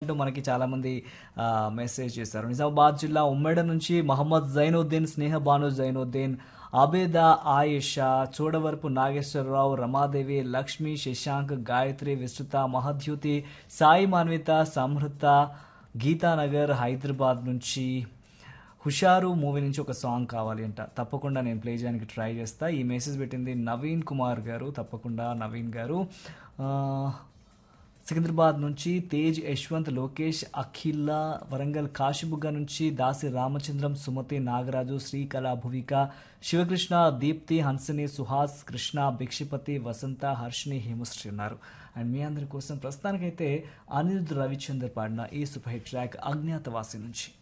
అంటూ మనకి చాలామంది ఆ, మెసేజ్ చేశారు నిజామాబాద్ జిల్లా ఉమ్మడి నుంచి మహమ్మద్ జైనుద్దీన్ స్నేహ బాను జైనుద్దీన్ ఆబేదా ఆయేషా చూడవరపు నాగేశ్వరరావు రమాదేవి లక్ష్మి శశాంక్ గాయత్రి విస్తృత మహద్యుతి సాయి మాన్విత సమృత గీతానగర్ హైదరాబాద్ నుంచి హుషారు మూవీ నుంచి ఒక సాంగ్ కావాలి అంట తప్పకుండా నేను ప్లే చేయడానికి ట్రై చేస్తా ఈ మెసేజ్ పెట్టింది నవీన్ కుమార్ గారు తప్పకుండా నవీన్ గారు ఆ, సికింద్రాబాద్ నుంచి తేజ్ యశ్వంత్ లోకేష్ అఖిల వరంగల్ కాశీబుగ్గ నుంచి దాసి రామచంద్రం సుమతి నాగరాజు శ్రీకళ భువిక శివకృష్ణ దీప్తి హన్సిని సుహాస్ కృష్ణ భిక్షపతి వసంత హర్షిని హేమశ్రీ ఉన్నారు అండ్ మీ అందరి కోసం ప్రస్తుతానికైతే అనిరుద్ రవిచందర్ పాడిన ఈ సూపర్ హిట్ ట్రాక్ అజ్ఞాతవాసి నుంచి